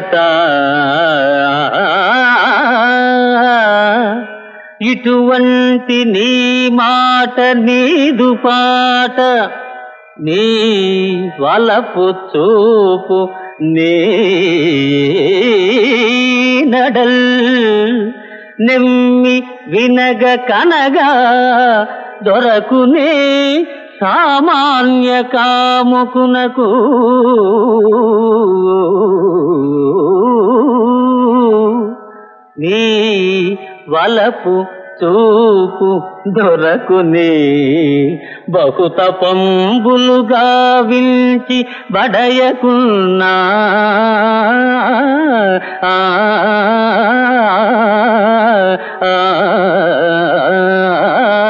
చేత ఇటువంటి నీ మాట నీదు పాట నీ వలపు చూపు నీ నడల్ నెమ్మి వినగ కనగా దొరకునే సామాన్య కాముకునకు నీ వలపు చూపు దొరకునే బహుత పంబులుగా విల్చి బడయకున్నా ఆ, ఆ, ఆ,